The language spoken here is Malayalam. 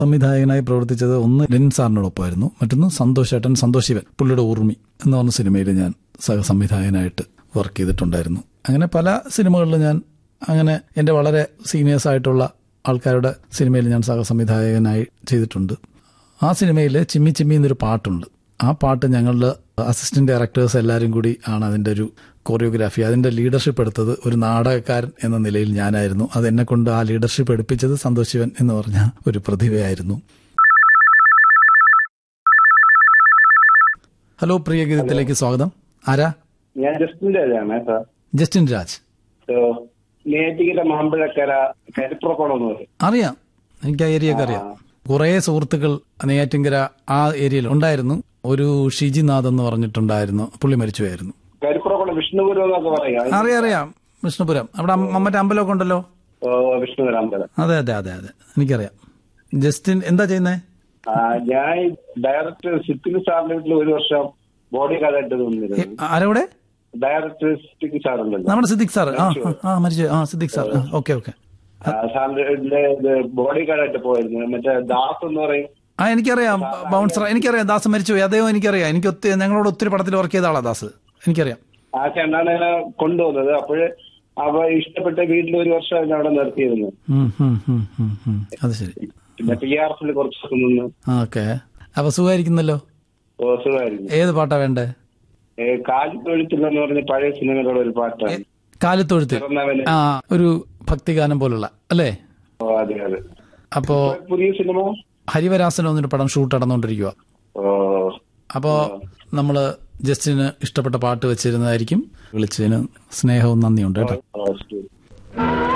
സംവിധായകനായി പ്രവർത്തിച്ചത് ഒന്ന് ലെൻ സാറിനോടൊപ്പമായിരുന്നു മറ്റൊന്ന് സന്തോഷ് ഏട്ടൻ സന്തോഷ് ശിവൻ പുള്ളിയുടെ ഊർമി എന്ന് പറഞ്ഞ സിനിമയിൽ ഞാൻ സഹസംവിധായകനായിട്ട് വർക്ക് ചെയ്തിട്ടുണ്ടായിരുന്നു അങ്ങനെ പല സിനിമകളിൽ ഞാൻ അങ്ങനെ എൻ്റെ വളരെ സീനിയേഴ്സ് ആയിട്ടുള്ള ആൾക്കാരുടെ സിനിമയിൽ ഞാൻ സഹസംവിധായകനായി ചെയ്തിട്ടുണ്ട് ആ സിനിമയിൽ ചിമ്മി ചിമ്മി എന്നൊരു പാട്ടുണ്ട് ആ പാട്ട് ഞങ്ങളുടെ അസിസ്റ്റന്റ് ഡയറക്ടേഴ്സ് എല്ലാവരും കൂടി ആണ് അതിൻ്റെ ഒരു കൊറിയോഗ്രാഫി അതിൻ്റെ ലീഡർഷിപ്പ് എടുത്തത് ഒരു നാടകക്കാരൻ എന്ന നിലയിൽ ഞാനായിരുന്നു അത് എന്നെ കൊണ്ട് ആ ലീഡർഷിപ്പ് എടുപ്പിച്ചത് സന്തോഷ് ശിവൻ എന്ന് പറഞ്ഞ ഒരു പ്രതിഭയായിരുന്നു ഹലോ പ്രിയ ഗീതത്തിലേക്ക് സ്വാഗതം ആരാ ഞാൻ ജസ്റ്റിൻ രാജാണ് sir Justin Raj so Nettikkara Mampazhakkara Karippurakkulam എന്ന് പറയും അറിയാം എനിക്ക് ആ ഏരിയ ഒക്കെ അറിയാം കുറേ സുഹൃത്തുക്കൾ നെയ്യാറ്റിങ്കര ആ ഏരിയയിൽ ഉണ്ടായിരുന്നു ഒരു ഷിജിനാഥ് എന്ന് പറഞ്ഞിട്ടുണ്ടായിരുന്നു പുള്ളി മരിച്ചുപോയായിരുന്നു കരിപ്പുറക്കുളം വിഷ്ണുപുരം എന്നൊക്കെ പറയാം അറിയാം അറിയാം വിഷ്ണുപുരം അവിടെ അമ്മ- മറ്റേ അമ്പലമൊക്കെ ഉണ്ടല്ലോ ഓ, വിഷ്ണുപുരം അമ്പലം അതെ അതെ അതെ അതെ എനിക്കറിയാം ജസ്റ്റിൻ എന്താ ചെയ്യുന്നേ ആ, ഞാൻ ഡയറക്ടർ സിദ്ദിഖ് സാറിന്റെ വീട്ടിൽ ഒരു വർഷം ബോഡി ഗാർഡായിട്ട് നിന്നിരുന്നു ആരോടെ ഡയറക്ടർ സിദ്ദിഖ് സാറുണ്ടല്ലോ നമ്മുടെ സിദ്ദിഖ് സാർ ആ ആ, ആ മരിച്ചു ആ സിദ്ദിഖ് സാർ ഓക്കെ ഓക്കെ ആ, സാറിന്റെ വീട്ടില് ഇത് ബോഡി ഗാർഡായിട്ട് പോയിരുന്നു മറ്റേ ദാസ് എന്ന് പറയും ആ എനിക്കറിയാം ബൗൺസർ എനിക്കറിയാം ദാസ് മരിച്ചുപോയി അദ്ദേഹം എനിക്കറിയാം എനിക്ക് ഒത്തിരി ഞങ്ങളോട് ഒത്തിരി പടത്തിൽ വർക്ക് ചെയ്ത ആളാ ദാസ് എനിക്കറിയാം ആ ചേട്ടനാണ് എന്നെ കൊണ്ടുവന്നത് അപ്പോഴ് അവ ഇഷ്ടപ്പെട്ട വീട്ടിൽ ഒരു വർഷം എന്നെ അവിടെ നിർത്തിയിരുന്നു ഉം, ഉം, ഉം, ഉം, ഉം. അത് ശരി പിന്നെ പി ആർ എഫിൽ കുറച്ച് ദിവസം നിന്ന് ഓക്കെ അപ്പൊ സുഖമായിരിക്കുന്നല്ലോ ഓ, സുഖമായിരുന്നു ഏത് പാട്ടാ വേണ്ടേ ഏ, കാലിത്തൊഴുത്തില്ലെന്ന് പറഞ്ഞ പഴയ സിനിമയിലുള്ള ഒരു പാട്ടാണ് കാലിത്തൊഴുത്ത് പിറന്നവന് ആ ഒരു ഭക്തിഗാനം പോലുള്ള അല്ലേ ഓ അതെ അതെ അപ്പോ പുതിയ സിനിമ ഹരിവരാസനം എന്നൊരു പടം ഷൂട്ട് നടന്നുകൊണ്ടിരിക്കുക ഓ അപ്പോ നമ്മള് ജസ്റ്റിന് ഇഷ്ടപ്പെട്ട പാട്ട് വെച്ചിരുന്നതായിരിക്കും വിളിച്ചതിന് സ്നേഹവും നന്ദിയുണ്ട് കേട്ടോ ഓ, ശരി.